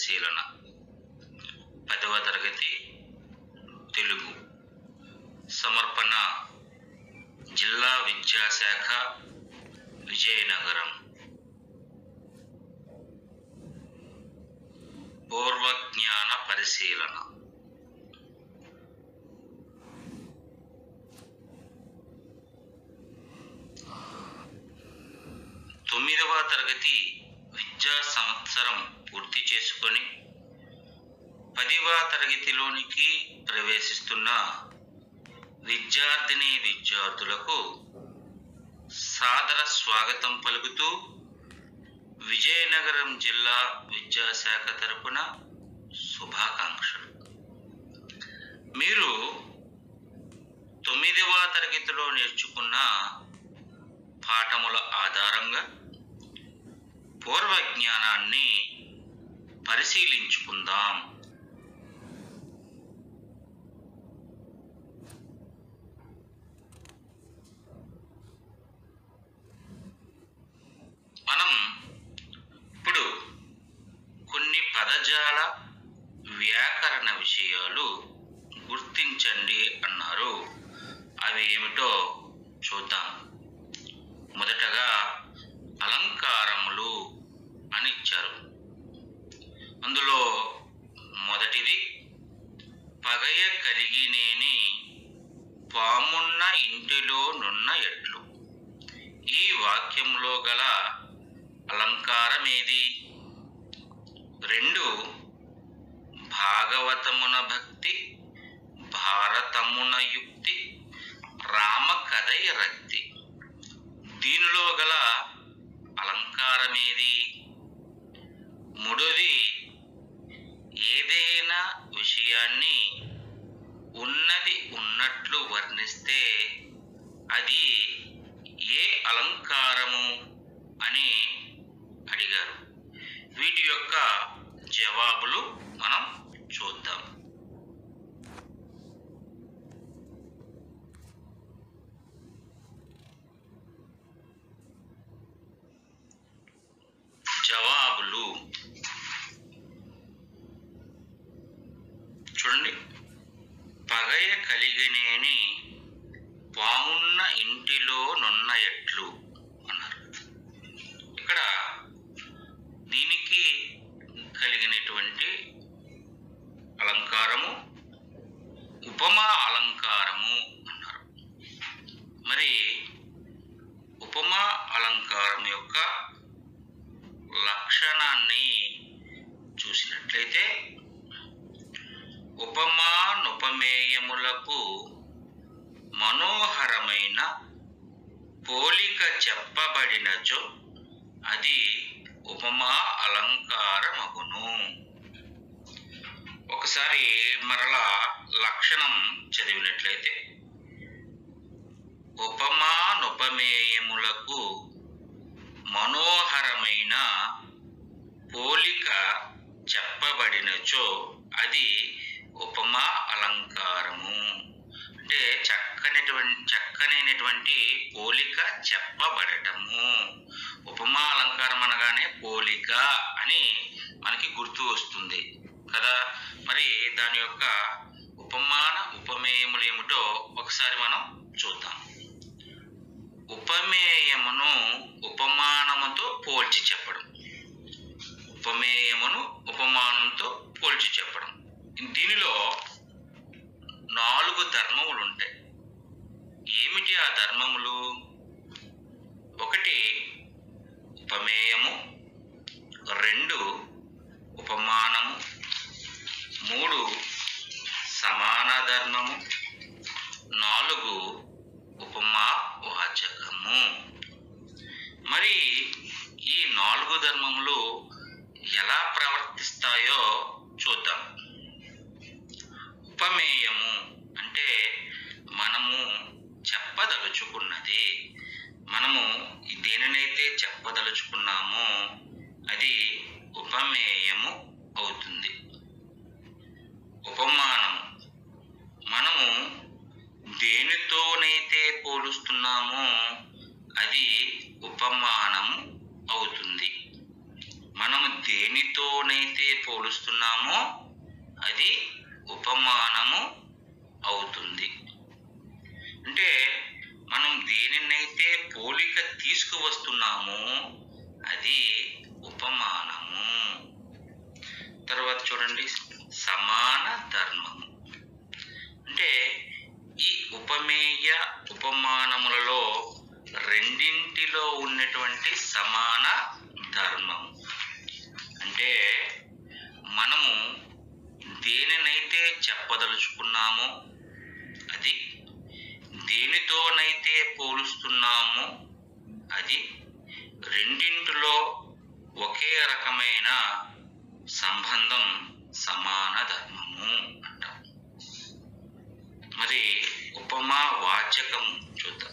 పరిశీలన పదవ తరగతి తెలుగు సమర్పణ జిల్లా విద్యాశాఖ విజయనగరం పూర్వజ్ఞాన పరిశీలన తొమ్మిదవ తరగతి విద్యా సంవత్సరం పూర్తి చేసుకొని పదివ తరగతిలోనికి ప్రవేశిస్తున్న విద్యార్థిని విద్యార్థులకు సాదర స్వాగతం పలుకుతూ విజయనగరం జిల్లా విద్యాశాఖ తరపున శుభాకాంక్షలు మీరు తొమ్మిదవ తరగతిలో నేర్చుకున్న పాఠముల ఆధారంగా పూర్వ జ్ఞానాన్ని పరిశీలించుకుందాం మనం ఇప్పుడు కొన్ని పదజాల వ్యాకరణ విషయాలు గుర్తించండి అన్నారు అవి ఏమిటో చూద్దాం మొదటగా అలంకారములు అని ఇచ్చారు అందులో మొదటిది పగయ కలిగినేని పామున్న ఇంటిలో నున్న ఎట్లు ఈ వాక్యంలో గల అలంకారం ఏది రెండు భాగవతమున భక్తి భారతమున యుక్తి రామ కథై రక్తి దీనిలో గల అలంకారమేది మూడోది ఏదైనా విషయాన్ని ఉన్నది ఉన్నట్లు వర్ణిస్తే అది ఏ అలంకారము అని అడిగారు వీటి యొక్క జవాబులు మనం చూద్దాం జవాబులు చూడండి పగయ కలిగినేని పామున్న ఇంటిలో నున్న ఎట్లు అన్నారు ఇక్కడ దీనికి కలిగినటువంటి అలంకారము ఉపమా అలంకారము అన్నారు మరి ఉపమా అలంకారం యొక్క లక్షణాన్ని చూసినట్లయితే ఉపమానుపమేయములకు మనోహరమైన పోలిక చెప్పబడినచో అది ఉపమా అలంకారమగును ఒకసారి మరలా లక్షణం చదివినట్లయితే ఉపమానుపమేయములకు మనోహరమైన పోలిక చెప్పబడినచో అది ఉపమా అలంకారము అంటే చక్కనిటువంటి చక్కనైనటువంటి పోలిక చెప్పబడటము ఉపమా అలంకారం అనగానే పోలిక అని మనకి గుర్తు వస్తుంది కదా మరి దాని యొక్క ఉపమాన ఉపమేయములు ఏమిటో ఒకసారి మనం చూద్దాం ఉపమేయమును ఉపమానముతో పోల్చి చెప్పడం ఉపమేయమును ఉపమానంతో పోల్చి చెప్పడం దీనిలో నాలుగు ధర్మములు ఉంటాయి ఏమిటి ఆ ధర్మములు ఒకటి ఉపమేయము రెండు ఉపమానము మూడు సమాన ధర్మము నాలుగు ఉపమా వాచకము మరి ఈ నాలుగు ధర్మములు ఎలా ప్రవర్తిస్తాయో చూద్దాం ఉపమేయము అంటే మనము చెప్పదలుచుకున్నది మనము దేనినైతే చెప్పదలుచుకున్నామో అది ఉపమేయము అవుతుంది ఉపమానం మనము దేనితోనైతే పోలుస్తున్నామో అది ఉపమానము అవుతుంది మనము దేని దేనితోనైతే పోలుస్తున్నామో అది ఉపమానము అవుతుంది అంటే మనం దేనినైతే పోలిక తీసుకువస్తున్నామో అది ఉపమానము తర్వాత చూడండి సమాన ధర్మము అంటే ఈ ఉపమేయ ఉపమానములలో రెండింటిలో ఉన్నటువంటి సమాన ధర్మం అంటే మనము దేనినైతే చెప్పదలుచుకున్నామో అది దేనితోనైతే పోలుస్తున్నామో అది రెండింటిలో ఒకే రకమైన సంబంధం సమాన ధర్మము అంటాం మరి ఉపమా వాచకం చూద్దాం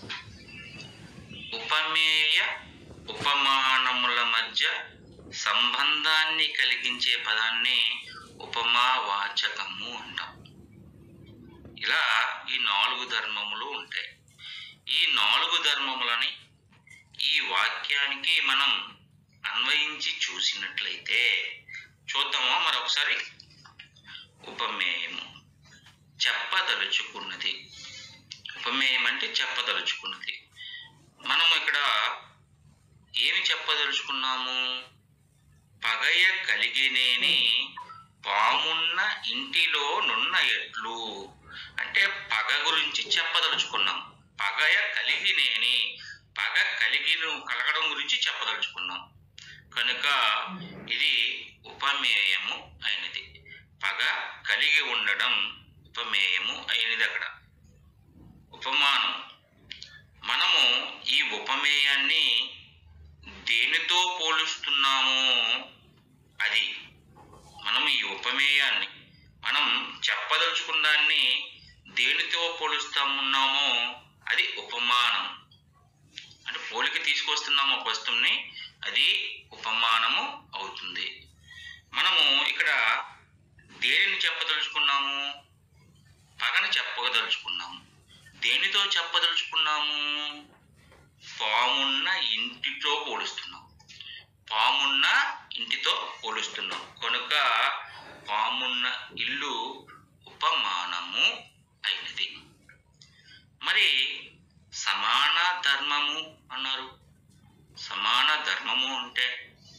ఉపమేయ ఉపమానముల మధ్య సంబంధాన్ని కలిగించే పదాన్ని ఉపమా వాచకము అంటాం ఇలా ఈ నాలుగు ధర్మములు ఉంటాయి ఈ నాలుగు ధర్మములని ఈ వాక్యానికి మనం అన్వయించి చూసినట్లయితే చూద్దామా మరొకసారి ఉపమేయము చెప్పదలుచుకున్నది ఉపమేయం అంటే చెప్పదలుచుకున్నది మనం ఇక్కడ ఏమి చెప్పదలుచుకున్నాము పగయ కలిగినేని పామున్న ఇంటిలో నున్న ఎట్లు అంటే పగ గురించి చెప్పదలుచుకున్నాం పగయ కలిగినేని పగ కలిగిన కలగడం గురించి చెప్పదలుచుకున్నాం కనుక ఇది ఉపమేయము అయినది పగ కలిగి ఉండడం ఉపమేయము అయినది అక్కడ ఉపమానం మనము ఈ ఉపమేయాన్ని దేనితో పోలుస్తున్నామో అది మనం ఈ ఉపమేయాన్ని మనం చెప్పదలుచుకున్న దాన్ని దేనితో పోలుస్తామున్నామో అది ఉపమానం అంటే పోలిక తీసుకొస్తున్నాము ఒక వస్తువుని అది ఉపమానము అవుతుంది మనము ఇక్కడ దేనిని చెప్పదలుచుకున్నాము పగని చెప్పదలుచుకున్నాము దేనితో చెప్పదలుచుకున్నాము పామున్న ఇంటితో పోలుస్తున్నాం పామున్న ఇంటితో పోలుస్తున్నాం కనుక పామున్న ఇల్లు ఉపమానము అయినది మరి సమాన ధర్మము అన్నారు సమాన ధర్మము అంటే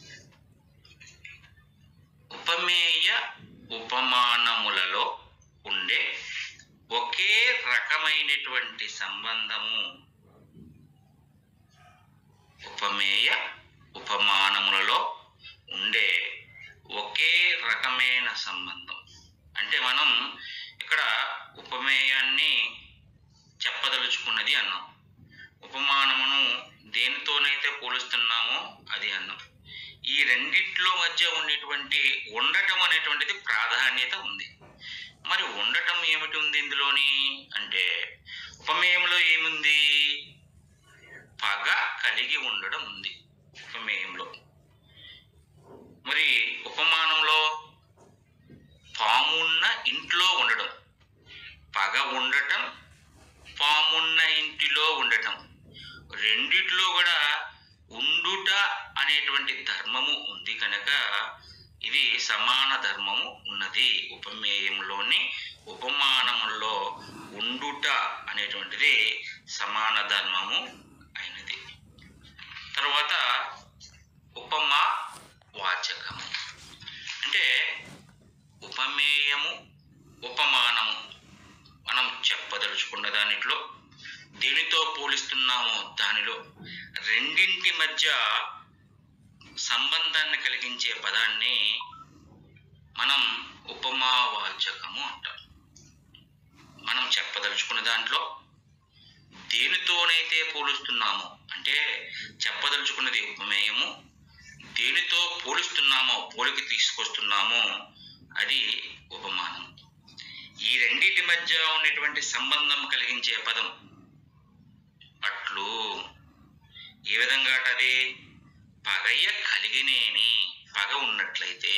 ఉపమేయ ఉపమానములలో ఉండే ఒకే రకమైనటువంటి సంబంధము ఉపమేయ ఉపమానములలో ఉండే ఒకే రకమైన సంబంధం అంటే మనం ఇక్కడ ఉపమేయాన్ని చెప్పదలుచుకున్నది అన్నాం ఉపమానమును దేనితోనైతే పోలుస్తున్నామో అది అన్నాం ఈ రెండిట్లో మధ్య ఉండేటువంటి ఉండటం అనేటువంటిది ప్రాధాన్యత ఉంది మరి ఉండటం ఏమిటి ఉంది ఇందులోని అంటే ఉపమేయంలో ఏముంది పగ కలిగి ఉండడం ఉంది ఉపమేయంలో మరి ఉపమానంలో పామున్న ఇంట్లో ఉండడం పగ ఉండటం పామున్న ఇంటిలో ఉండటం రెండిట్లో కూడా ఉండుట అనేటువంటి ధర్మము ఉంది కనుక ఇది సమాన ధర్మము ఉన్నది ఉపమేయంలోని ఉపమానములో ఉండుట అనేటువంటిది సమాన ధర్మము అయినది తర్వాత ఉపమా వాచకము అంటే ఉపమేయము ఉపమానము మనం చెప్పదలుచుకున్న దానిలో దేనితో పోలిస్తున్నామో దానిలో రెండింటి మధ్య సంబంధాన్ని కలిగించే పదాన్ని మనం ఉపమావాచకము అంటాం మనం చెప్పదలుచుకున్న దాంట్లో దేనితోనైతే పోలుస్తున్నామో అంటే చెప్పదలుచుకున్నది ఉపమేయము దేనితో పోలుస్తున్నామో పోలికి తీసుకొస్తున్నామో అది ఉపమానం ఈ రెండింటి మధ్య ఉన్నటువంటి సంబంధం కలిగించే పదం అట్లు ఏ విధంగా అది పగయ కలిగినేని పగ ఉన్నట్లయితే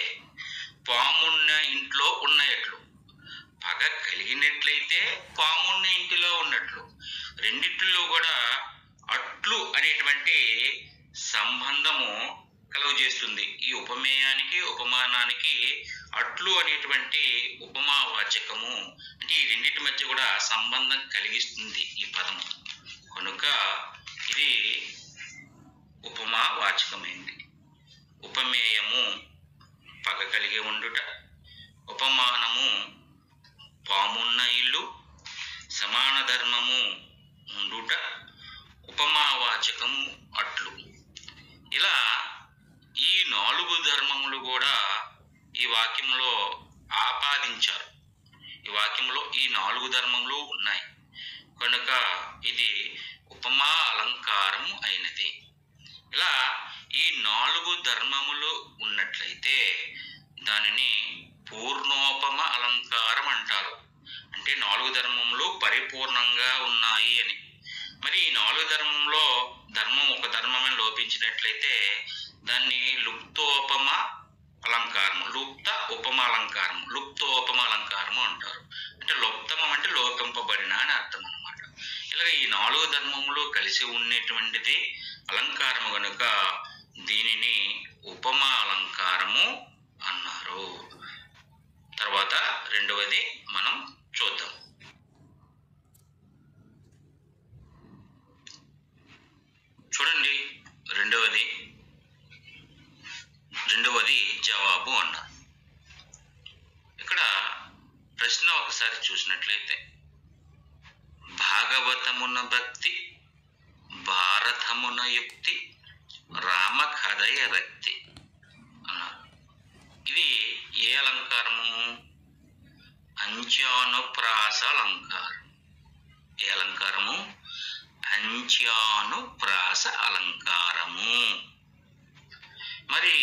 పామున్న ఇంట్లో ఉన్న ఎట్లు పగ కలిగినట్లయితే పామున్న ఇంటిలో ఉన్నట్లు రెండిట్లో కూడా అట్లు అనేటువంటి సంబంధము కలుగజేస్తుంది ఈ ఉపమేయానికి ఉపమానానికి అట్లు అనేటువంటి ఉపమావాచకము అంటే ఈ రెండింటి మధ్య కూడా సంబంధం కలిగిస్తుంది ఈ పదము కనుక ఇది ఉపమావాచకమైంది ఉపమేయము పగ కలిగి ఉండుట ఉపమానము పామున్న ఇల్లు సమాన ధర్మము ఉండుట ఉపమావాచకము అట్లు ఇలా ఈ నాలుగు ధర్మములు కూడా ఈ వాక్యంలో ఆపాదించారు ఈ వాక్యంలో ఈ నాలుగు ధర్మములు ఉన్నాయి కనుక ఇది ఉపమా అలంకారము అయినది ఇలా ఈ నాలుగు ధర్మములు ఉన్నట్లయితే దానిని పూర్ణోపమ అలంకారం అంటారు అంటే నాలుగు ధర్మములు పరిపూర్ణంగా ఉన్నాయి అని మరి ఈ నాలుగు ధర్మంలో ధర్మం ఒక ధర్మమే లోపించినట్లయితే దాన్ని లుప్తోపమ అలంకారము లుప్త ఉపమ అలంకారం లుప్తోపమ అలంకారము అంటారు అంటే లుప్తమం అంటే లోపింపబడిన అని అర్థం అనమాట ఇలాగ ఈ నాలుగు ధర్మములు కలిసి ఉండేటువంటిది అలంకారము కనుక దీనిని ఉపమా అలంకారము అన్నారు తర్వాత రెండవది మనం చూద్దాం చూడండి రెండవది రెండవది జవాబు అన్నారు ఇక్కడ ప్రశ్న ఒకసారి చూసినట్లయితే భాగవతమున భక్తి భారతమున యుక్తి రామకథయ రక్తి అన్నారు ఇది ఏ అలంకారము అంచానుప్రాస అలంకారం ఏ అలంకారము అంచానుప్రాస అలంకారము మరి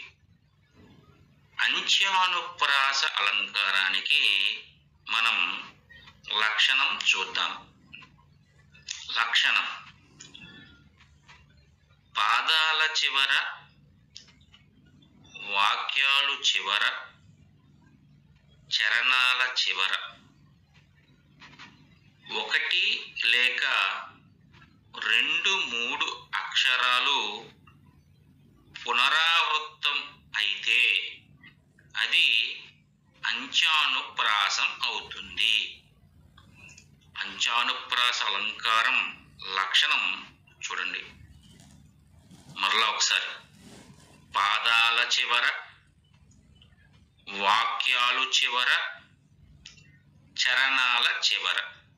అంచానుప్రాస అలంకారానికి మనం లక్షణం చూద్దాం లక్షణం పాదాల చివర వాక్యాలు చివర చరణాల చివర ఒకటి లేక రెండు మూడు అక్షరాలు పునరావృత్తం అయితే అది అంచానుప్రాసం అవుతుంది అంచానుప్రాస అలంకారం లక్షణం చూడండి మరలా ఒకసారి పాదాల చివర వాక్యాలు చివర చరణాల చివర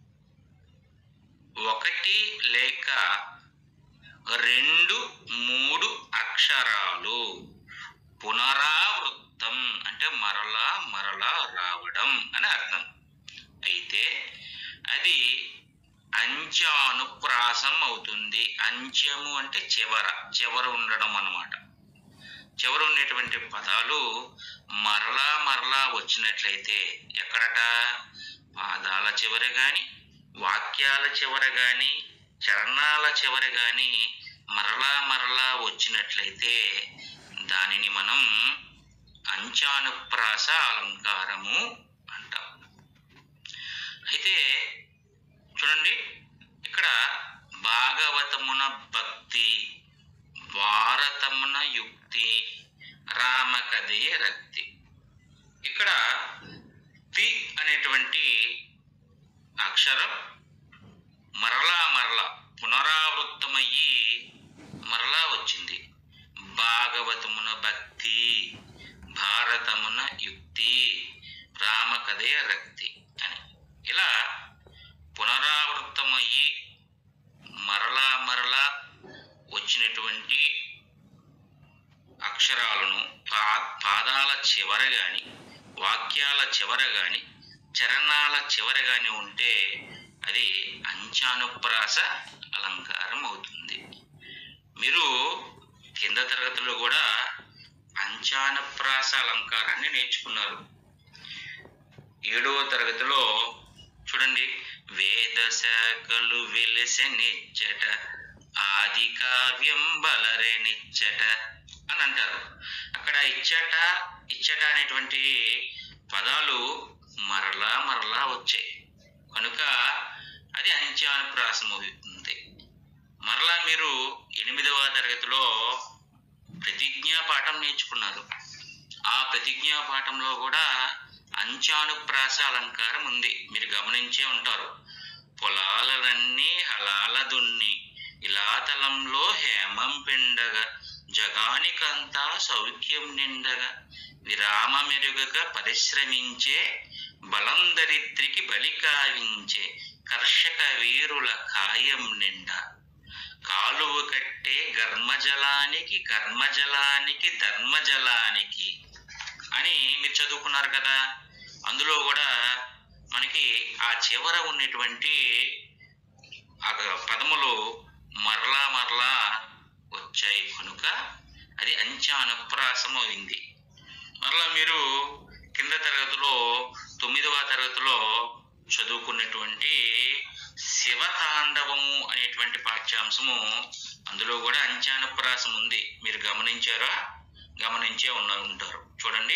ఒకటి లేక రెండు మూడు అక్షరాలు పునరావృత్తం అంటే మరలా మరలా రావడం అని అర్థం అయితే అది అంచానుప్రాసం అవుతుంది అంత్యము అంటే చివర చివర ఉండడం అన్నమాట చివర ఉండేటువంటి పదాలు మరలా మరలా వచ్చినట్లయితే ఎక్కడట పాదాల చివర గాని వాక్యాల చివర గాని చరణాల చివర గాని మరలా మరలా వచ్చినట్లయితే దానిని మనం అంచానుప్రాస అలంకారము అంటాం అయితే చూడండి ఇక్కడ భాగవతమున భక్తి భారతమున యుక్తి రామకథే రక్తి ఇక్కడ తి అనేటువంటి అక్షరం మరలా మరలా పునరావృత్తమయ్యి మరలా వచ్చింది భాగవతమున భక్తి భారతమున యుక్తి రామకథే రక్తి అని ఇలా పునరావృత్తమయ్యి మరలా మరలా వచ్చినటువంటి అక్షరాలను పా పాదాల చివర గాని వాక్యాల చివర గాని చరణాల చివర గాని ఉంటే అది అంచానుప్రాస అలంకారం అవుతుంది మీరు కింద తరగతిలో కూడా అంచానుప్రాస అలంకారాన్ని నేర్చుకున్నారు ఏడవ తరగతిలో చూడండి వేద శాఖలు వెలిసెనిచ్చట ఆది కావ్యం బలరెనిచ్చట అని అంటారు అక్కడ ఇచ్చట ఇచ్చట అనేటువంటి పదాలు మరలా మరలా వచ్చాయి కనుక అది అంత్యానుప్రాసం అవుతుంది మరలా మీరు ఎనిమిదవ తరగతిలో ప్రతిజ్ఞా పాఠం నేర్చుకున్నారు ఆ ప్రతిజ్ఞా పాఠంలో కూడా అంచానుప్రాస అలంకారం ఉంది మీరు గమనించే ఉంటారు పొలాలనన్నీ హలాల దున్ని ఇలాతలంలో హేమం పిండగా జగానికంతా సౌఖ్యం నిండగా విరామ మెరుగక పరిశ్రమించే బలం దరిద్రికి బలి కావించే కర్షక వీరుల కాయం నిండా కాలువ కట్టే గర్మజలానికి కర్మజలానికి ధర్మజలానికి అని మీరు చదువుకున్నారు కదా అందులో కూడా మనకి ఆ చివర ఉన్నటువంటి ఆ పదములు మరలా మరలా వచ్చాయి కనుక అది అంచానుప్రాసం అయింది మరలా మీరు కింద తరగతిలో తొమ్మిదవ తరగతిలో చదువుకున్నటువంటి శివతాండవము అనేటువంటి పాఠ్యాంశము అందులో కూడా అంచానుప్రాసం ఉంది మీరు గమనించారా గమనించే ఉన్న ఉంటారు చూడండి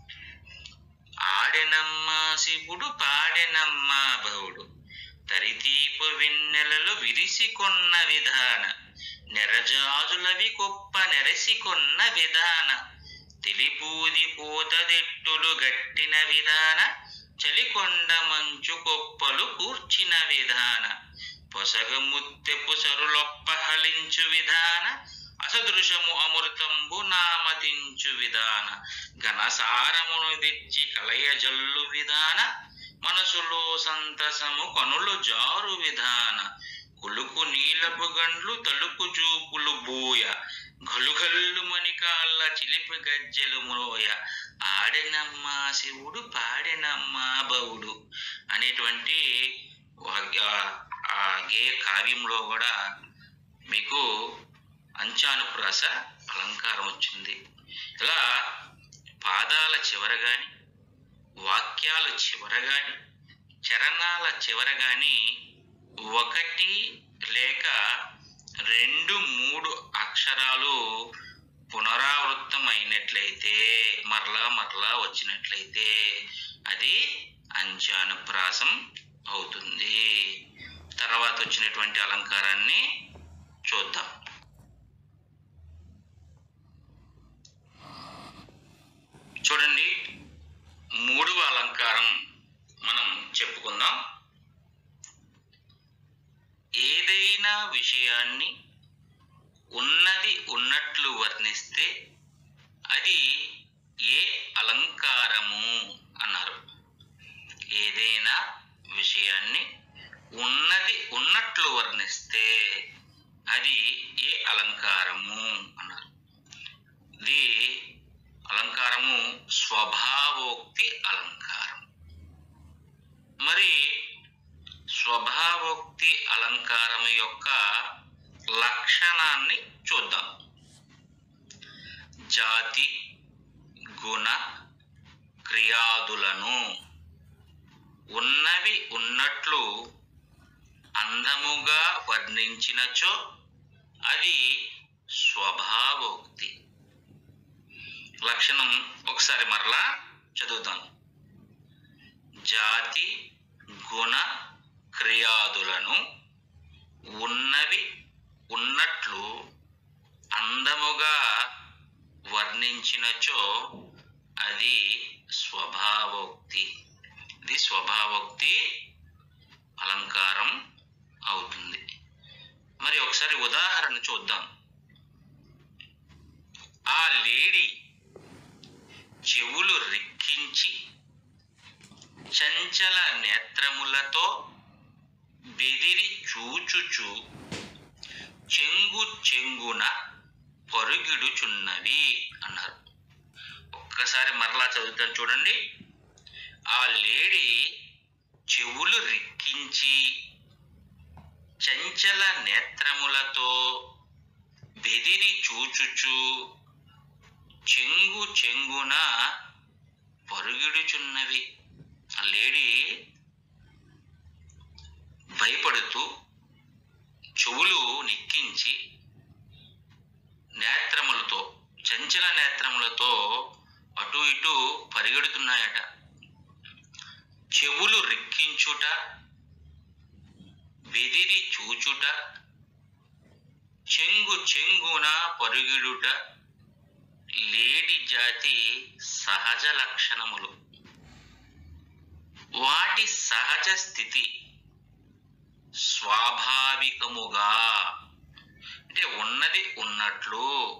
ఆడెనమ్మా శివుడు పాడెనమ్మా బహుడు తరితీపు వెన్నెలలో విరిసికొన్న విధాన నెరజాజులవి గొప్ప నెరసికొన్న విధాన తెలిపూది పోతదెట్టులు గట్టిన విధాన చలికొండ మంచు కొప్పలు కూర్చిన విధాన పొసగ ముత్తెపు సరులొప్ప హలించు విధాన అసదృశము అమృతంబు నామతించు విధాన ఘనసారమును తెచ్చి కలయ జల్లు విధాన మనసులో సంతసము కనులు జారు విధాన కులుకు నీలపు గండ్లు తలుపు చూపులు బూయ గలుగల్లు మణికాళ్ళ చిలిపి గజ్జెలు మ్రోయ ఆడెనమ్మా శివుడు పాడెనమ్మా బవుడు అనేటువంటి ఆ- ఆ గే కావ్యంలో కూడా మీకు అంచానుప్రాస అలంకారం వచ్చింది ఇలా పాదాల చివర గాని వాక్యాల చివర గాని చరణాల చివర గాని ఒకటి లేక రెండు మూడు అక్షరాలు పునరావృతం అయినట్లయితే మరలా మరలా వచ్చినట్లయితే అది అంచానుప్రాసం అవుతుంది తర్వాత వచ్చినటువంటి అలంకారాన్ని చూద్దాం చూడండి మూడవ అలంకారం మనం చెప్పుకుందాం ఏదైనా విషయాన్ని ఉన్నది ఉన్నట్లు వర్ణిస్తే అది ఏ అలంకారము అన్నారు ఏదైనా విషయాన్ని ఉన్నది ఉన్నట్లు వర్ణిస్తే అది ఏ అలంకారము అన్నారు ఇది అలంకారము స్వభావోక్తి అలంకారం మరి స్వభావోక్తి అలంకారం యొక్క లక్షణాన్ని చూద్దాం జాతి గుణ క్రియాదులను ఉన్నవి ఉన్నట్లు అందముగా వర్ణించినచో అది స్వభావోక్తి లక్షణం ఒకసారి మరలా చదువుతాం జాతి గుణ క్రియాదులను ఉన్నవి ఉన్నట్లు అందముగా వర్ణించినచో అది స్వభావోక్తి ఇది స్వభావోక్తి అలంకారం అవుతుంది మరి ఒకసారి ఉదాహరణ చూద్దాం ఆ లేడీ చెవులు రిక్కించి చంచల నేత్రములతో బెదిరి చూచుచు చెంగు చెంగున పరుగిడుచున్నవి అన్నారు ఒక్కసారి మరలా చదువుతాను చూడండి ఆ లేడీ చెవులు రిక్కించి చంచల నేత్రములతో బెదిరి చూచుచు చెంగు చెంగున పరుగిడుచున్నవి ఆ లేడీ భయపడుతూ చెవులు నిక్కించి నేత్రములతో చంచల నేత్రములతో అటు ఇటు పరిగెడుతున్నాయట చెవులు రిక్కించుట బెదిరి చూచుట చెంగు చెంగున పరుగిడుట లేడి జాతి సహజ లక్షణములు వాటి సహజ స్థితి స్వాభావికముగా అంటే ఉన్నది ఉన్నట్లు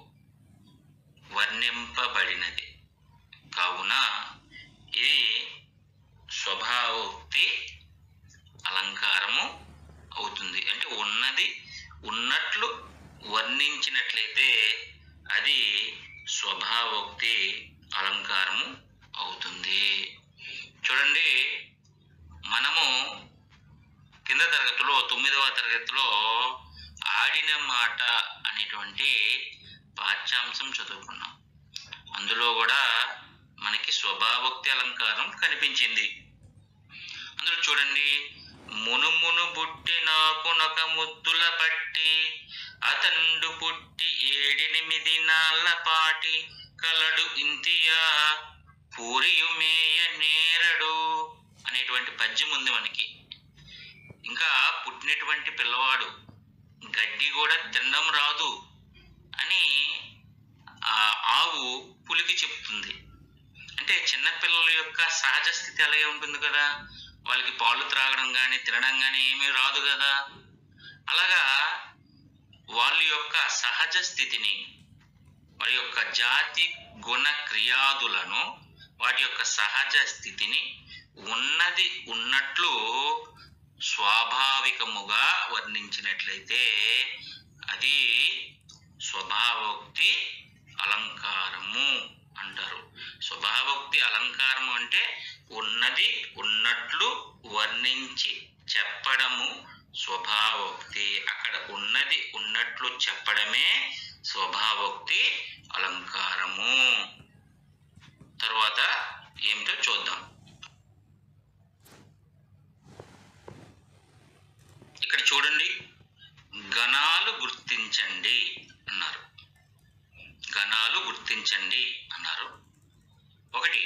వర్ణింపబడినది కావున ఇది స్వభావోక్తి అలంకారము అవుతుంది అంటే ఉన్నది ఉన్నట్లు వర్ణించినట్లయితే అది స్వభావోక్తి అలంకారము అవుతుంది చూడండి మనము కింద తరగతిలో తొమ్మిదవ తరగతిలో ఆడిన మాట అనేటువంటి పాఠ్యాంశం చదువుకున్నాం అందులో కూడా మనకి స్వభావోక్తి అలంకారం కనిపించింది అందులో చూడండి మునుమును బుట్టి నాకునొక ముద్దుల పట్టి అతండు పుట్టి ఏడెనిమిది నాళ్ళ పాటి కలడు ఇంతియా పూరియు మేయ నేరడు అనేటువంటి పద్యం ఉంది మనకి ఇంకా పుట్టినటువంటి పిల్లవాడు గడ్డి కూడా తినడం రాదు అని ఆ ఆవు పులికి చెప్తుంది అంటే చిన్నపిల్లల యొక్క సహజ స్థితి అలాగే ఉంటుంది కదా వాళ్ళకి పాలు త్రాగడం కానీ తినడం కానీ ఏమీ రాదు కదా అలాగా వాళ్ళ యొక్క సహజ స్థితిని వారి యొక్క జాతి గుణ క్రియాదులను వాటి యొక్క సహజ స్థితిని ఉన్నది ఉన్నట్లు స్వాభావికముగా వర్ణించినట్లయితే అది స్వభావోక్తి అలంకారము అంటారు స్వభావోక్తి అలంకారము అంటే ఉన్నది ఉన్నట్లు వర్ణించి చెప్పడము స్వభావోక్తి అక్కడ ఉన్నది ఉన్నట్లు చెప్పడమే స్వభావోక్తి అలంకారము తర్వాత ఏమిటో చూద్దాం ఇక్కడ చూడండి గణాలు గుర్తించండి అన్నారు గణాలు గుర్తించండి అన్నారు ఒకటి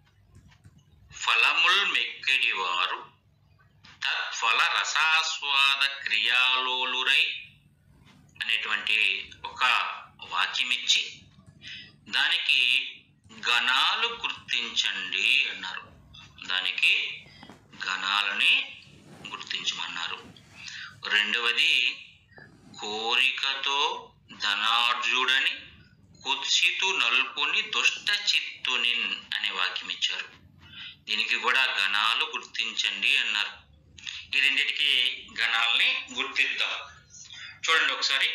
ఫలముల్ మెక్కిడి వారు తత్ఫల రసాస్వాద క్రియాలోలురై అనేటువంటి ఒక వాక్యం ఇచ్చి దానికి గణాలు గుర్తించండి అన్నారు దానికి గణాలని గుర్తించమన్నారు రెండవది కోరికతో ధనార్జుడని కుత్సితు నల్పుని దుష్ట చిత్తునిన్ అనే వాక్యం ఇచ్చారు దీనికి కూడా గణాలు గుర్తించండి అన్నారు ఈ రెండింటికి గణాలని గుర్తిద్దాం చూడండి ఒకసారి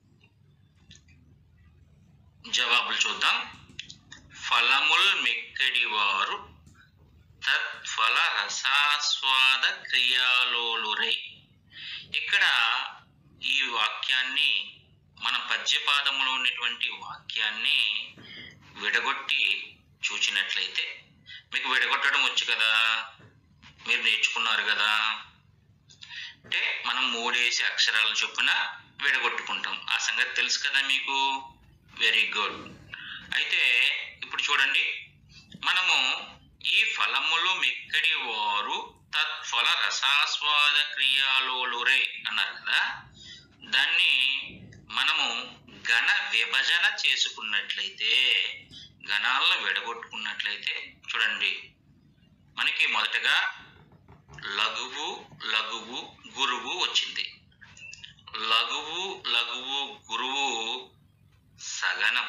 జవాబులు చూద్దాం ఫలముల్ మెక్కడి వారు తత్ఫల రసాస్వాద క్రియాలోలురై ఇక్కడ ఈ వాక్యాన్ని మన పద్యపాదములో ఉన్నటువంటి వాక్యాన్ని విడగొట్టి చూచినట్లయితే మీకు విడగొట్టడం వచ్చు కదా మీరు నేర్చుకున్నారు కదా అంటే మనం మూడేసి అక్షరాల చొప్పున విడగొట్టుకుంటాం ఆ సంగతి తెలుసు కదా మీకు వెరీ గుడ్ అయితే ఇప్పుడు చూడండి మనము ఈ ఫలములు మెక్కడి వారు తత్ఫల రసాస్వాద క్రియాలోలురే అన్నారు కదా దాన్ని మనము గణ విభజన చేసుకున్నట్లయితే గణాలను విడగొట్టుకున్నట్లయితే చూడండి మనకి మొదటగా లఘువు లఘువు గురువు వచ్చింది లఘువు లఘువు గురువు సగనం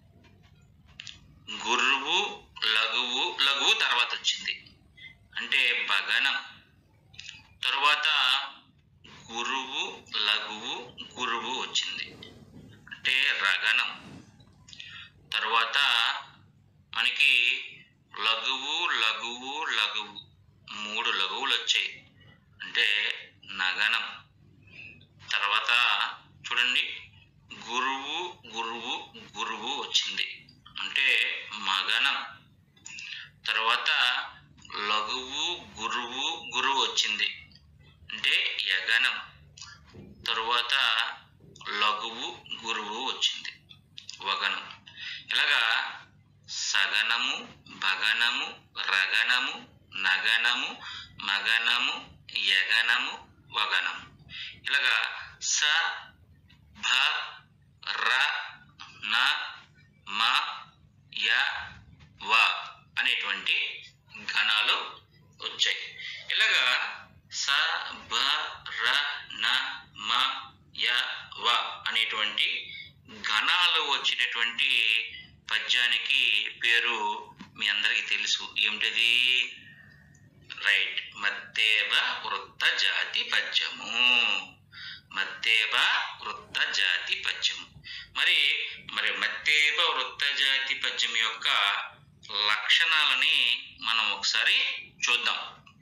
గురువు లఘువు లఘువు తర్వాత వచ్చింది అంటే భగనం తరువాత గురువు లఘువు గురువు వచ్చింది అంటే రగనం తరువాత మనకి లఘువు లఘువు లఘువు మూడు లఘువులు వచ్చాయి అంటే నగనం తర్వాత చూడండి గురువు గురువు గురువు వచ్చింది అంటే మగనం తర్వాత లఘువు గురువు గురువు వచ్చింది అంటే యగనం తరువాత లఘువు గురువు వచ్చింది వగనం ఇలాగా సగనము భగనము రగనము నగనము మగనము యగనము వగనము ఇలాగా స భ ర న మ య వ అనేటువంటి గణాలు వచ్చాయి ఇలాగా స బ ర న మ య వ అనేటువంటి గణాలు వచ్చినటువంటి పద్యానికి పేరు మీ అందరికీ తెలుసు ఏమిటది రైట్ మత్తేబ వృత్త జాతి పద్యము మత్తేబ వృత్త జాతి పద్యము మరి మరి మత్తేబ వృత్త జాతి పద్యం యొక్క లక్షణాలని మనం ఒకసారి చూద్దాం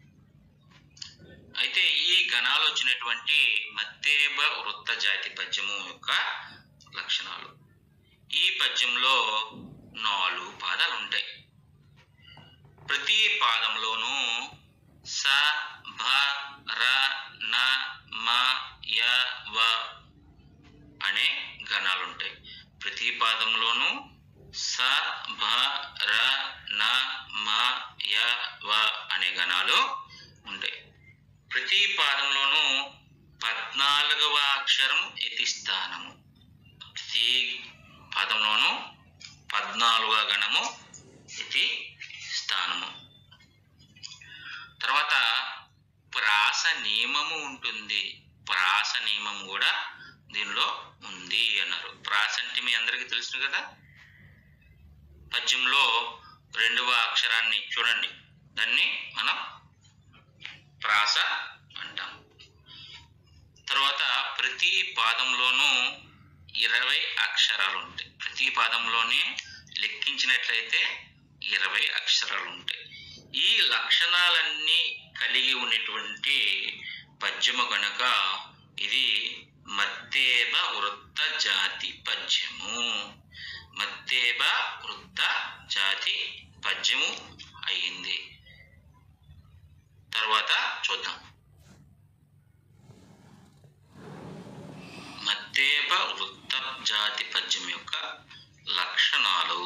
అయితే ఈ గణాలు వచ్చినటువంటి మత్తేబ వృత్త జాతి పద్యము యొక్క లక్షణాలు ఈ పద్యంలో నాలుగు పాదాలు ఉంటాయి ప్రతి పాదంలోనూ స భ ర న మ య వ అనే గణాలు ఉంటాయి ప్రతి పాదంలోనూ స భ ర న మ య వ అనే గణాలు ఉంటాయి ప్రతి పాదంలోనూ పద్నాలుగవ అక్షరం యతి స్థానము ప్రతి పదంలోనూ పద్నాలుగవ గణము యతి స్థానము తర్వాత ప్రాస నియమము ఉంటుంది ప్రాస నియమం కూడా దీనిలో ఉంది అన్నారు ప్రాస అంటే మీ అందరికీ తెలుసు కదా పద్యంలో రెండవ అక్షరాన్ని చూడండి దాన్ని మనం ప్రాస అంటాం తర్వాత ప్రతి పాదంలోనూ ఇరవై అక్షరాలు ఉంటాయి ప్రతి పాదంలోనే లెక్కించినట్లయితే ఇరవై అక్షరాలు ఉంటాయి ఈ లక్షణాలన్నీ కలిగి ఉన్నటువంటి పద్యము కనుక ఇది మత్తేబ వృత్త జాతి పద్యము మత్తేబ వృత్త జాతి పద్యము అయింది తర్వాత చూద్దాం మత్తేబ వృత్త జాతి పద్యం యొక్క లక్షణాలు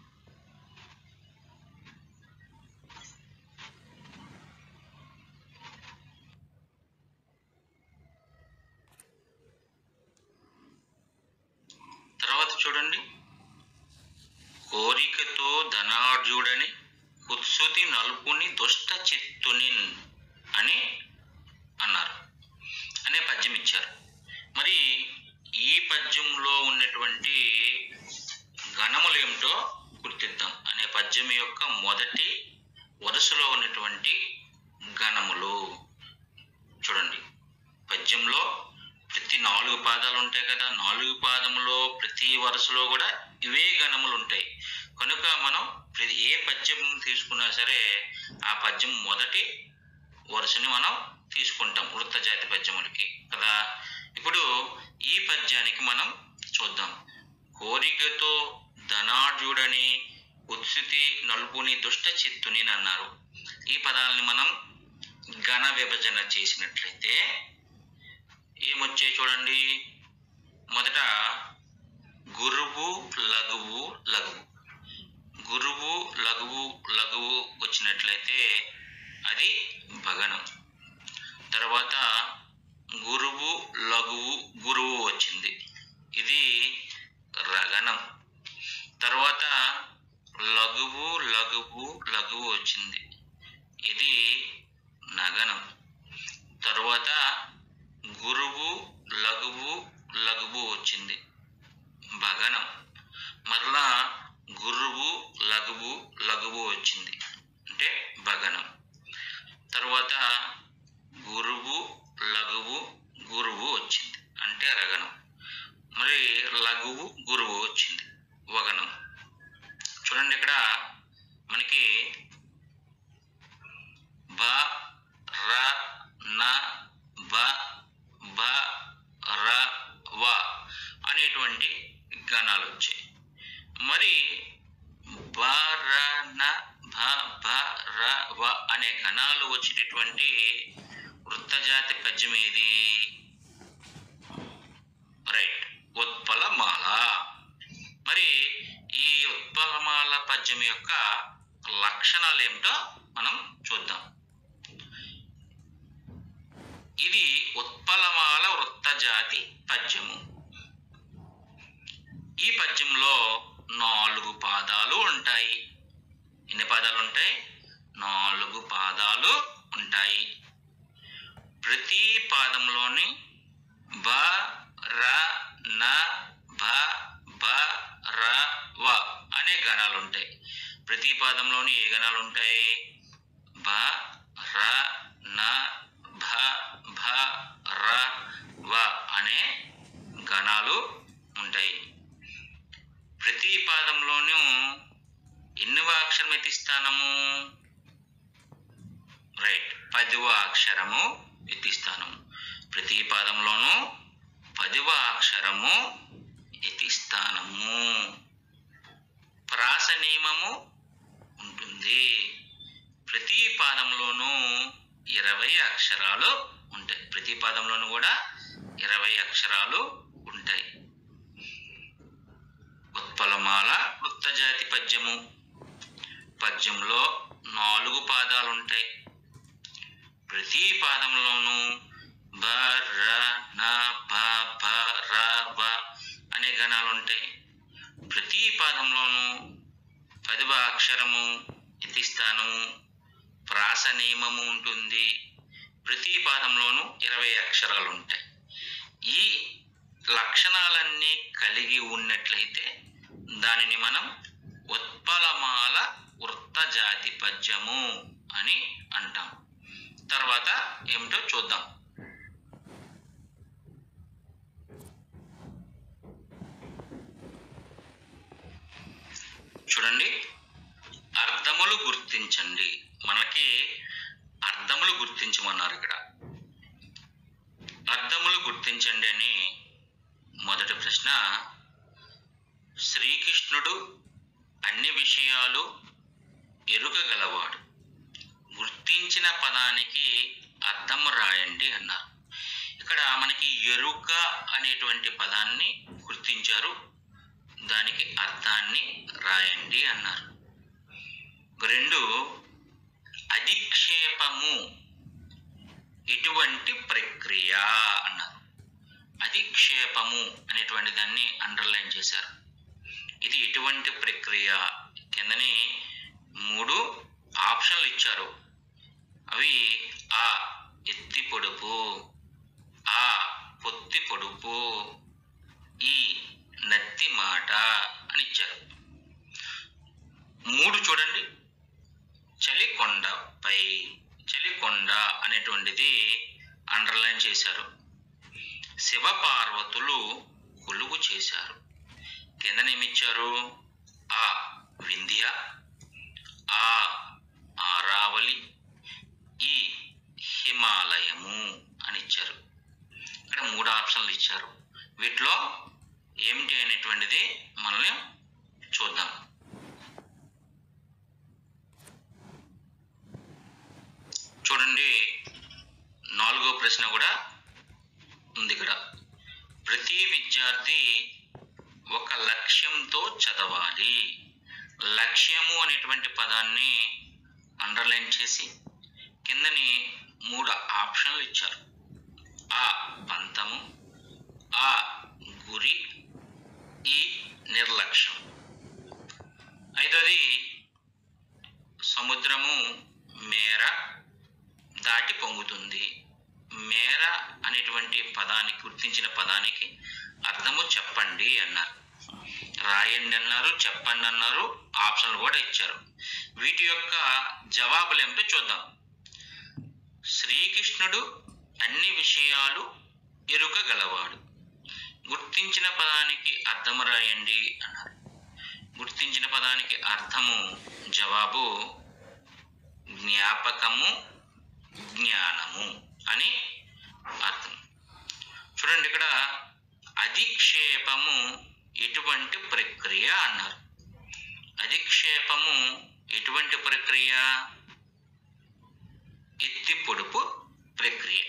తర్వాత చూడండి కోరికతో ధనార్జుడని ఉత్సుతి నలుపుని దుష్ట చిత్తుని అని అన్నారు అనే పద్యం ఇచ్చారు మరి ఈ పద్యంలో ఉన్నటువంటి గణములు ఏమిటో గుర్తిద్దాం అనే పద్యం యొక్క మొదటి వరుసలో ఉన్నటువంటి గణములు చూడండి పద్యంలో ప్రతి నాలుగు పాదాలు ఉంటాయి కదా నాలుగు పాదములో ప్రతి వరుసలో కూడా ఇవే గణములు ఉంటాయి కనుక మనం ప్రతి ఏ పద్యం తీసుకున్నా సరే ఆ పద్యం మొదటి వరుసని మనం తీసుకుంటాం వృత్త జాతి పద్యములకి కదా ఇప్పుడు ఈ పద్యానికి మనం చూద్దాం కోరికతో ధనార్జుడని ఉత్సుతి నలుపుని దుష్ట చిత్తుని అన్నారు ఈ పదాలని మనం ఘన విభజన చేసినట్లయితే ఏమొచ్చాయి చూడండి మొదట గురువు లఘువు లఘువు గురువు లఘువు లఘువు వచ్చినట్లయితే అది భగనం తర్వాత గురువు లఘువు గురువు వచ్చింది ఇది రగనం తర్వాత లఘువు లఘువు లఘువు వచ్చింది ఇది నగనం తర్వాత గురువు లఘువు లఘువు వచ్చింది భగనం మరలా గురువు లఘువు లఘువు వచ్చింది అంటే భగనం తర్వాత గురువు లఘువు గురువు వచ్చింది అంటే రగనం మరి లఘువు గురువు వచ్చింది వగనం చూడండి ఇక్కడ మనకి బ ర న బ బ ర వ అనేటువంటి గణాలు వచ్చాయి మరి బ ర న భ భ ర వ అనే గణాలు వచ్చేటటువంటి వృత్తజాతి పద్యం ఏది రైట్ ఉత్పలమాల మరి ఈ ఉత్పలమాల పద్యం యొక్క లక్షణాలు ఏమిటో మనం చూద్దాం ఇది ఉత్పలమాల వృత్త జాతి పద్యము ఈ పద్యంలో నాలుగు పాదాలు ఉంటాయి ఎన్ని పాదాలు ఉంటాయి నాలుగు పాదాలు ఉంటాయి ప్రతి పాదంలోని బ ర న భ బ ర వ అనే గణాలు ఉంటాయి ప్రతి పాదంలోని ఏ గణాలు ఉంటాయి బ ర న భ భ ర వ అనే గణాలు ఉంటాయి ప్రతి పాదంలోనూ ఎన్నవ అక్షరం ఎత్తిస్తానము రైట్ పదివ అక్షరము ఎత్తిస్తానము ప్రతి పాదంలోనూ పదివ అక్షరము ఎత్తిస్తానము ప్రాస నియమము ఉంటుంది ప్రతి పాదంలోనూ ఇరవై అక్షరాలు ఉంటాయి ప్రతి పాదంలోనూ కూడా ఇరవై అక్షరాలు ఉంటాయి ఉత్పలమాల వృత్తజాతి పద్యము పద్యంలో నాలుగు పాదాలు ఉంటాయి ప్రతి పాదంలోనూ బ ర న భ భ ర వ అనే గణాలు ఉంటాయి ప్రతి పాదంలోనూ పదవ అక్షరము ఇతిస్థానము ప్రాస నియమము ఉంటుంది ప్రతి పాదంలోనూ ఇరవై అక్షరాలు ఉంటాయి ఈ లక్షణాలన్నీ కలిగి ఉన్నట్లయితే దానిని మనం ఉత్పలమాల వృత్త జాతి పద్యము అని అంటాం తర్వాత ఏమిటో చూద్దాం చూడండి అర్థములు గుర్తించండి మనకి అర్థములు గుర్తించమన్నారు ఇక్కడ అర్థములు గుర్తించండి అని మొదటి ప్రశ్న శ్రీకృష్ణుడు అన్ని విషయాలు ఎరుగగలవాడు గుర్తించిన పదానికి అర్థం రాయండి అన్నారు ఇక్కడ మనకి ఎరుక అనేటువంటి పదాన్ని గుర్తించారు దానికి అర్థాన్ని రాయండి అన్నారు రెండు అధిక్షేపము ఎటువంటి ప్రక్రియ అన్నారు అధిక్షేపము అనేటువంటి దాన్ని అండర్లైన్ చేశారు ఇది ఎటువంటి ప్రక్రియ కిందని మూడు ఆప్షన్లు ఇచ్చారు అవి ఆ ఎత్తి పొడుపు ఆ పొత్తి పొడుపు ఈ నత్తి మాట అని ఇచ్చారు మూడు చూడండి చలికొండపై చలికొండ అనేటువంటిది అండర్లైన్ చేశారు శివపార్వతులు కొలువు చేశారు కిందనేమిచ్చారు ఆ వింధ్య ఆ ఆరావళి ఈ హిమాలయము అని ఇచ్చారు ఇక్కడ మూడు ఆప్షన్లు ఇచ్చారు వీటిలో ఏమిటి అనేటువంటిది మనల్ని చూద్దాం చూడండి నాలుగో ప్రశ్న కూడా ఉంది ఇక్కడ ప్రతి విద్యార్థి ఒక లక్ష్యంతో చదవాలి లక్ష్యము అనేటువంటి పదాన్ని అండర్లైన్ చేసి కిందని మూడు ఆప్షన్లు ఇచ్చారు ఆ పంతము ఆ గురి ఈ నిర్లక్ష్యం ఐదోది సముద్రము మేర దాటి పొంగుతుంది మేర అనేటువంటి పదానికి గుర్తించిన పదానికి అర్థము చెప్పండి అన్నారు రాయండి అన్నారు చెప్పండి అన్నారు ఆప్షన్లు కూడా ఇచ్చారు వీటి యొక్క జవాబులు ఏమిటో చూద్దాం శ్రీకృష్ణుడు అన్ని విషయాలు ఎరుకగలవాడు గుర్తించిన పదానికి అర్థము రాయండి అన్నారు గుర్తించిన పదానికి అర్థము జవాబు జ్ఞాపకము జ్ఞానము అని అర్థం చూడండి ఇక్కడ అధిక్షేపము ఎటువంటి ప్రక్రియ అన్నారు అధిక్షేపము ఎటువంటి ప్రక్రియ ఎత్తి పొడుపు ప్రక్రియ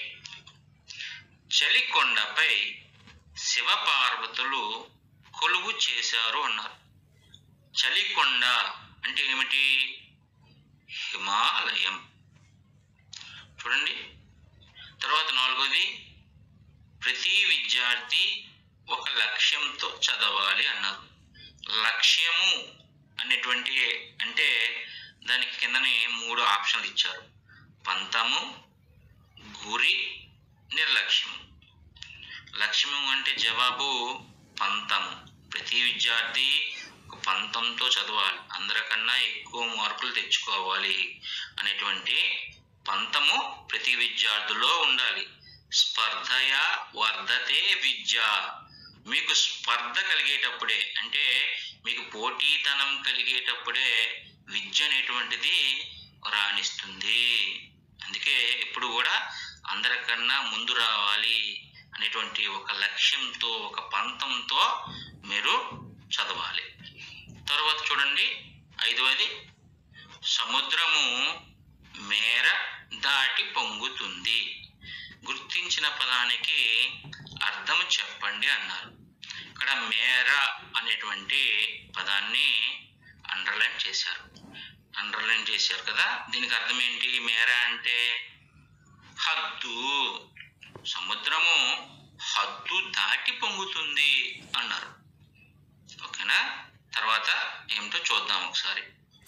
చలికొండపై శివపార్వతులు కొలువు చేశారు అన్నారు చలికొండ అంటే ఏమిటి హిమాలయం చూడండి తర్వాత నాలుగోది ప్రతి విద్యార్థి ఒక లక్ష్యంతో చదవాలి అన్నారు లక్ష్యము అనేటువంటి అంటే దానికి కిందని మూడు ఆప్షన్లు ఇచ్చారు పంతము గురి నిర్లక్ష్యము లక్ష్యము అంటే జవాబు పంతము ప్రతి విద్యార్థి ఒక పంతంతో చదవాలి అందరికన్నా ఎక్కువ మార్కులు తెచ్చుకోవాలి అనేటువంటి పంతము ప్రతి విద్యార్థిలో ఉండాలి స్పర్ధయ వర్ధతే విద్య మీకు స్పర్ధ కలిగేటప్పుడే అంటే మీకు పోటీతనం కలిగేటప్పుడే విద్య అనేటువంటిది రాణిస్తుంది అందుకే ఎప్పుడు కూడా అందరికన్నా ముందు రావాలి అనేటువంటి ఒక లక్ష్యంతో ఒక పంతంతో మీరు చదవాలి తర్వాత చూడండి ఐదవది సముద్రము మేర దాటి పొంగుతుంది గుర్తించిన పదానికి అర్థం చెప్పండి అన్నారు ఇక్కడ మేర అనేటువంటి పదాన్ని అండర్లైన్ చేశారు అండర్లైన్ చేశారు కదా దీనికి అర్థం ఏంటి మేర అంటే హద్దు సముద్రము హద్దు దాటి పొంగుతుంది అన్నారు ఓకేనా తర్వాత ఏమిటో చూద్దాం ఒకసారి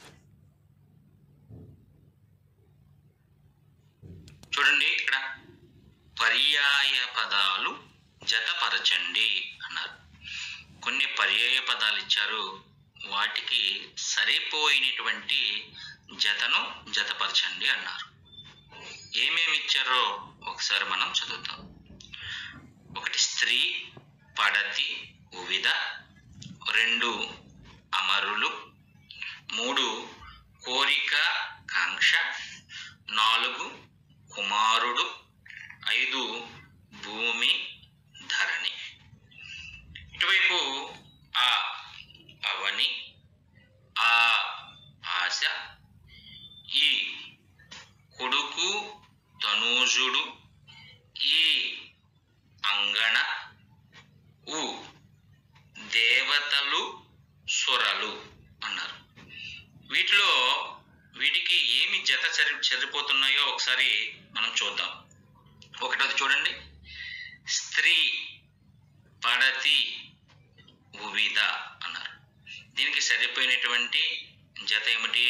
చూడండి ఇక్కడ పర్యాయ పదాలు జతపరచండి అన్నారు కొన్ని పర్యాయ పదాలు ఇచ్చారు వాటికి సరిపోయినటువంటి జతను జతపరచండి అన్నారు ఏమేమి ఇచ్చారో ఒకసారి మనం చదువుతాం ఒకటి స్త్రీ పడతి ఉవిధ రెండు అమరులు మూడు కోరిక కాంక్ష నాలుగు కుమారుడు ఐదు భూమి ధరణి ఇటువైపు ఆ అవని ఆ ఆశ ఈ కొడుకు తనూజుడు ఈ అంగణ ఉ దేవతలు సురలు అన్నారు వీటిలో వీటికి ఏమి జత సరి సరిపోతున్నాయో ఒకసారి మనం చూద్దాం ఒకటోది చూడండి స్త్రీ పడతి ఉవిధ అన్నారు దీనికి సరిపోయినటువంటి జత ఏమిటి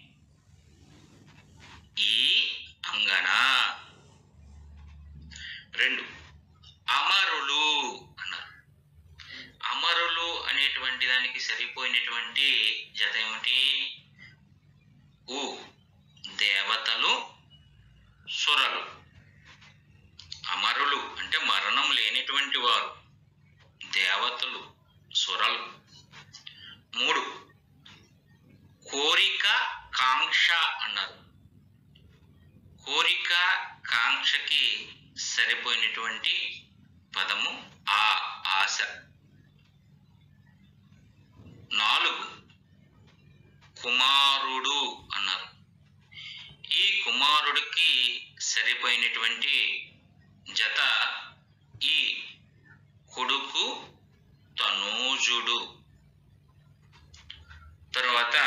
ఈ అంగన రెండు అమరులు అన్నారు అమరులు అనేటువంటి దానికి సరిపోయినటువంటి జత ఏమిటి ఉ దేవతలు సురలు అమరులు అంటే మరణం లేనిటువంటి వారు దేవతలు సురలు మూడు కోరిక కాంక్ష అన్నారు కోరిక కాంక్షకి సరిపోయినటువంటి పదము ఆ ఆశ నాలుగు కుమారుడు అన్నారు ఈ కుమారుడికి సరిపోయినటువంటి జత ఈ కొడుకు తనూజుడు తర్వాత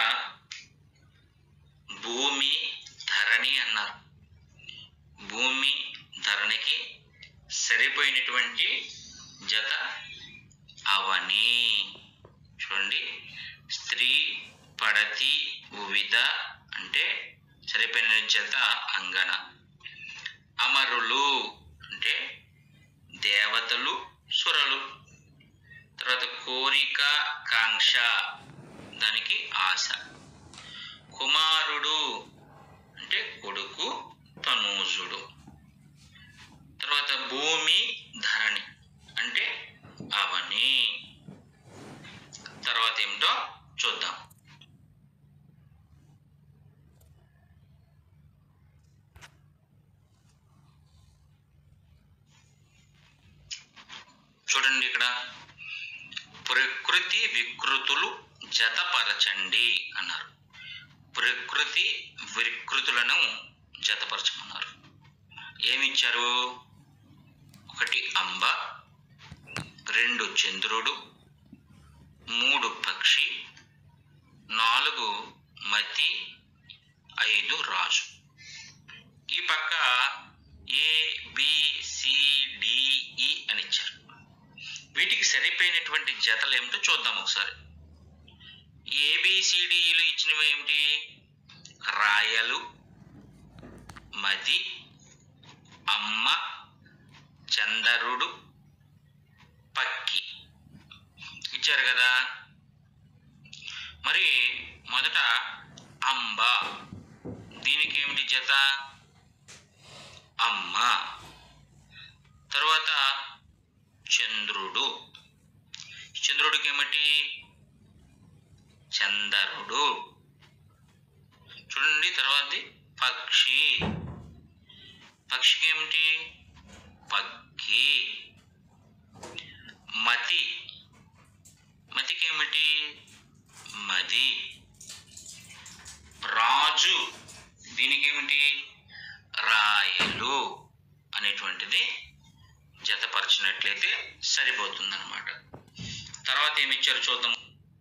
భూమి ధరణి అన్నారు భూమి ధరణికి సరిపోయినటువంటి జత అవని చూడండి స్త్రీ పడతి ఉవిధ అంటే సరిపోయిన జత అంగన అమరులు అంటే దేవతలు సురలు తర్వాత కోరిక కాంక్ష దానికి ఆశ కుమారుడు అంటే కొడుకు తనూజుడు తర్వాత భూమి ధరణి అంటే అవని తర్వాత ఏమిటో చూద్దాం చూడండి ఇక్కడ ప్రకృతి వికృతులు జతపరచండి అన్నారు ప్రకృతి వికృతులను జతపరచమన్నారు ఏమిచ్చారు ఒకటి అంబ రెండు చంద్రుడు మూడు పక్షి నాలుగు మతి ఐదు రాజు ఈ పక్క ఏ బి సి డి ఈ అని ఇచ్చారు వీటికి సరిపోయినటువంటి జతలు ఏమిటో చూద్దాం ఒకసారి ఏబిసిడిఈలు ఇచ్చినవి ఏమిటి రాయలు మది అమ్మ చందరుడు పక్కి ఇచ్చారు కదా మరి మొదట అంబ దీనికి ఏమిటి జత అమ్మ తర్వాత చంద్రుడు చంద్రుడికి ఏమిటి చందరుడు చూడండి తర్వాతది పక్షి పక్షికి ఏమిటి పక్కి మతి మతికి ఏమిటి మది రాజు దీనికి ఏమిటి రాయలు అనేటువంటిది జతపరిచినట్లయితే సరిపోతుందన్నమాట తర్వాత ఏమి ఇచ్చారు చూద్దాం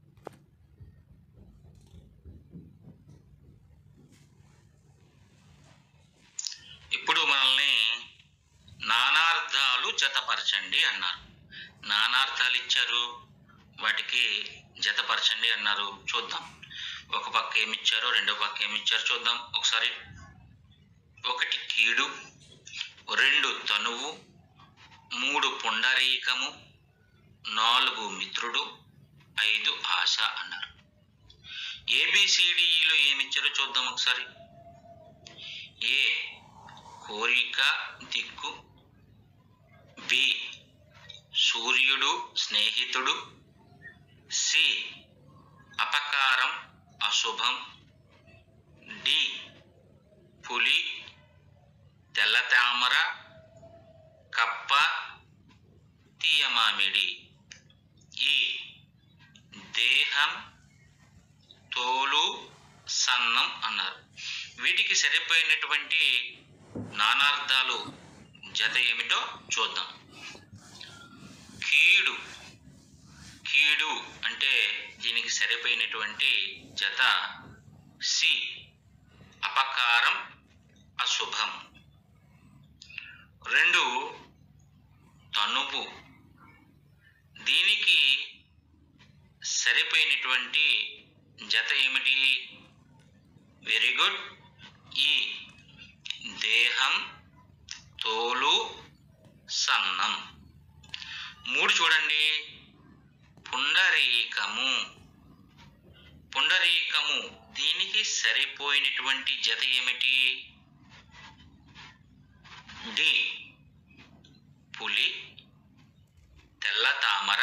ఇప్పుడు మనల్ని నానార్థాలు జతపరచండి అన్నారు నానార్థాలు ఇచ్చారు వాటికి జతపరచండి అన్నారు చూద్దాం ఒక పక్క ఏమి ఇచ్చారో రెండో పక్క ఏమి ఇచ్చారో చూద్దాం ఒకసారి ఒకటి కీడు రెండు తనువు మూడు పుండరీకము నాలుగు మిత్రుడు ఐదు ఆశ అన్నారు ఏబిసిడిఈలో ఏమి ఇచ్చారో చూద్దాం ఒకసారి ఏ కోరిక దిక్కు బి సూర్యుడు స్నేహితుడు సి అపకారం అశుభం డి పులి తెల్ల తామర కప్ప తీయమామిడి ఈ దేహం తోలు సన్నం అన్నారు వీటికి సరిపోయినటువంటి నానార్థాలు జత ఏమిటో చూద్దాం కీడు కీడు అంటే దీనికి సరిపోయినటువంటి జత సి అపకారం అశుభం రెండు తనువు దీనికి సరిపోయినటువంటి జత ఏమిటి వెరీ గుడ్ ఈ దేహం తోలు సన్నం మూడు చూడండి పుండరీకము పుండరీకము దీనికి సరిపోయినటువంటి జత ఏమిటి డి పులి తెల్ల తామర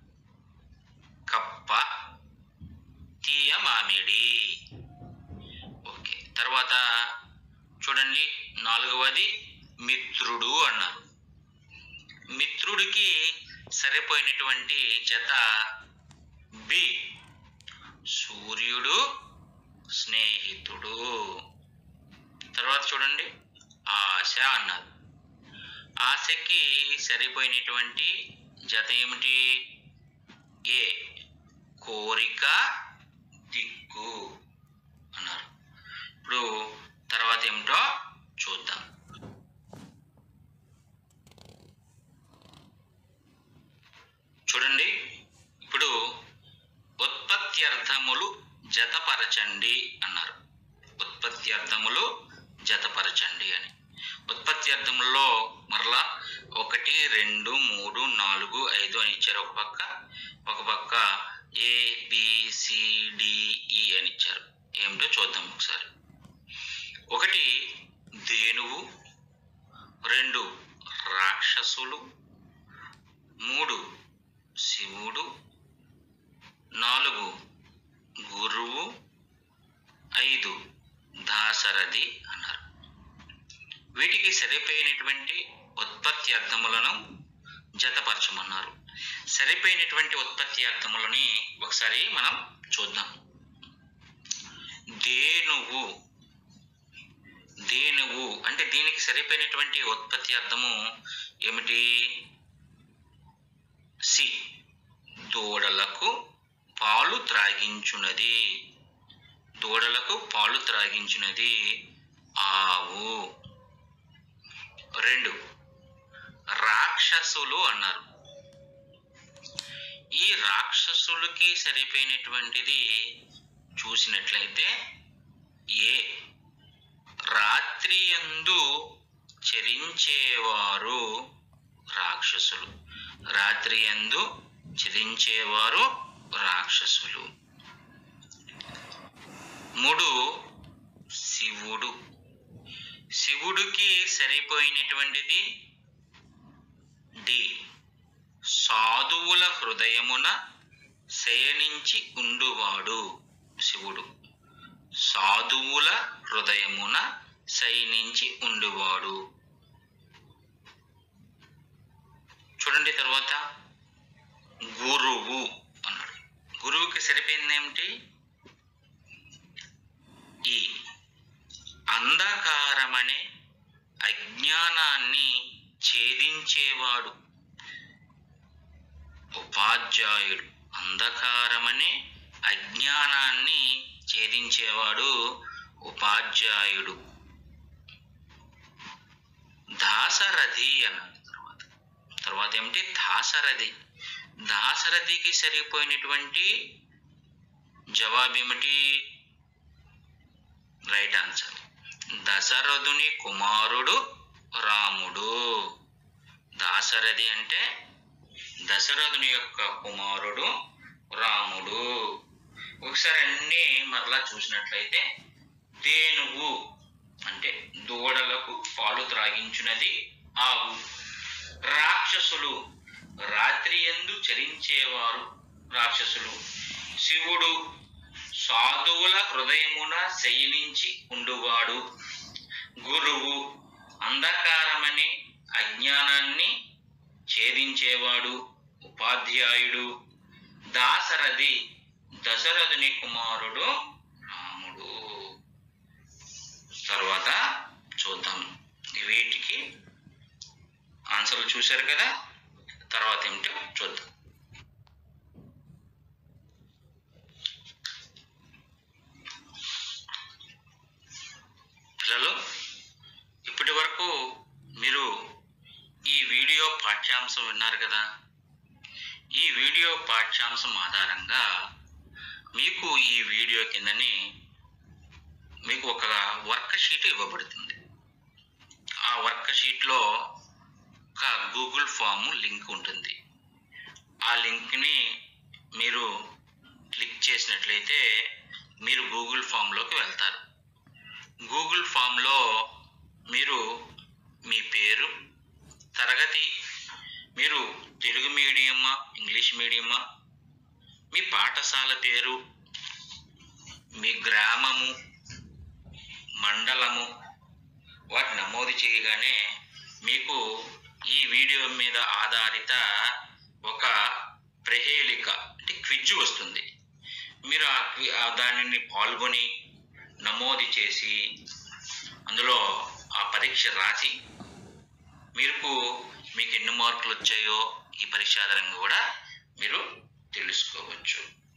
కప్ప తీయ మామిడి ఓకే తర్వాత చూడండి నాలుగవది మిత్రుడు అన్నారు మిత్రుడికి సరిపోయినటువంటి జత బి సూర్యుడు స్నేహితుడు తర్వాత చూడండి ఆశ అన్నారు ఆశకి సరిపోయినటువంటి జత ఏమిటి ఏ కోరిక దిక్కు అన్నారు ఇప్పుడు తర్వాత ఏమిటో చూద్దాం చూడండి ఇప్పుడు ఉత్పత్త్యర్థములు జతపరచండి అన్నారు ఉత్పత్త్యర్థములు జతపరచండి అని ఉత్పత్త్యర్థముల్లో మరలా ఒకటి రెండు మూడు నాలుగు ఐదు అని ఇచ్చారు ఒక పక్క ఒక పక్క ఏ బిసిడిఈ అని ఇచ్చారు ఏమిటో చూద్దాం ఒకసారి ఒకటి ధేనువు రెండు రాక్షసులు మూడు శివుడు నాలుగు గురువు ఐదు దాసరథి అన్నారు వీటికి సరిపోయినటువంటి ఉత్పత్తి అర్థములను జతపరచమన్నారు సరిపోయినటువంటి ఉత్పత్తి అర్థములని ఒకసారి మనం చూద్దాం దేనువు దేనువు అంటే దీనికి సరిపోయినటువంటి ఉత్పత్తి అర్థము ఏమిటి సి దూడలకు పాలు త్రాగించున్నది దూడలకు పాలు త్రాగించున్నది ఆవు రెండు రాక్షసులు అన్నారు ఈ రాక్షసులకి సరిపోయినటువంటిది చూసినట్లయితే ఏ రాత్రి యందు చరించేవారు రాక్షసులు రాత్రి యందు చరించేవారు రాక్షసులు మూడు శివుడు శివుడికి సరిపోయినటువంటిది డి సాధువుల హృదయమున శయనించి ఉండువాడు శివుడు సాధువుల హృదయమున శయనించి ఉండువాడు చూడండి తర్వాత గురువు అన్నాడు గురువుకి సరిపోయింది ఏమిటి ఈ అంధకారమనే అజ్ఞానాన్ని ఛేదించేవాడు ఉపాధ్యాయుడు అంధకారమనే అజ్ఞానాన్ని ఛేదించేవాడు ఉపాధ్యాయుడు దాసరథి అన్నాడు తర్వాత తర్వాత ఏమిటి దాసరథి దాసరథికి సరిపోయినటువంటి జవాబు ఏమిటి రైట్ ఆన్సర్ దశరథుని కుమారుడు రాముడు దాశరథి అంటే దశరథుని యొక్క కుమారుడు రాముడు ఒకసారి అన్ని మరలా చూసినట్లయితే దేనువు అంటే దూడలకు పాలు త్రాగించున్నది ఆవు రాక్షసులు రాత్రి ఎందు చరించేవారు రాక్షసులు శివుడు సాధువుల హృదయమున శయనించి ఉండువాడు గురువు అంధకారమనే అజ్ఞానాన్ని ఛేదించేవాడు ఉపాధ్యాయుడు దాసరథి దశరథుని కుమారుడు రాముడు తర్వాత చూద్దాం వీటికి ఆన్సర్లు చూశారు కదా తర్వాత ఏమిటో చూద్దాం పిల్లలు ఇప్పటి వరకు మీరు ఈ వీడియో పాఠ్యాంశం విన్నారు కదా ఈ వీడియో పాఠ్యాంశం ఆధారంగా మీకు ఈ వీడియో కిందని మీకు ఒక వర్క్ షీట్ ఇవ్వబడుతుంది ఆ వర్క్ షీట్లో ఒక గూగుల్ ఫామ్ లింక్ ఉంటుంది ఆ లింక్ని మీరు క్లిక్ చేసినట్లయితే మీరు గూగుల్ ఫామ్లోకి వెళ్తారు గూగుల్ ఫామ్లో మీరు మీ పేరు తరగతి మీరు తెలుగు మీడియమా ఇంగ్లీష్ మీడియమా మీ పాఠశాల పేరు మీ గ్రామము మండలము వాటి నమోదు చేయగానే మీకు ఈ వీడియో మీద ఆధారిత ఒక ప్రహేళిక అంటే క్విజ్ వస్తుంది మీరు ఆ క్వి- ఆ దానిని పాల్గొని నమోదు చేసి అందులో ఆ పరీక్ష రాసి మీకు మీకు ఎన్ని మార్కులు వచ్చాయో ఈ పరీక్ష ఆధారంగా కూడా మీరు తెలుసుకోవచ్చు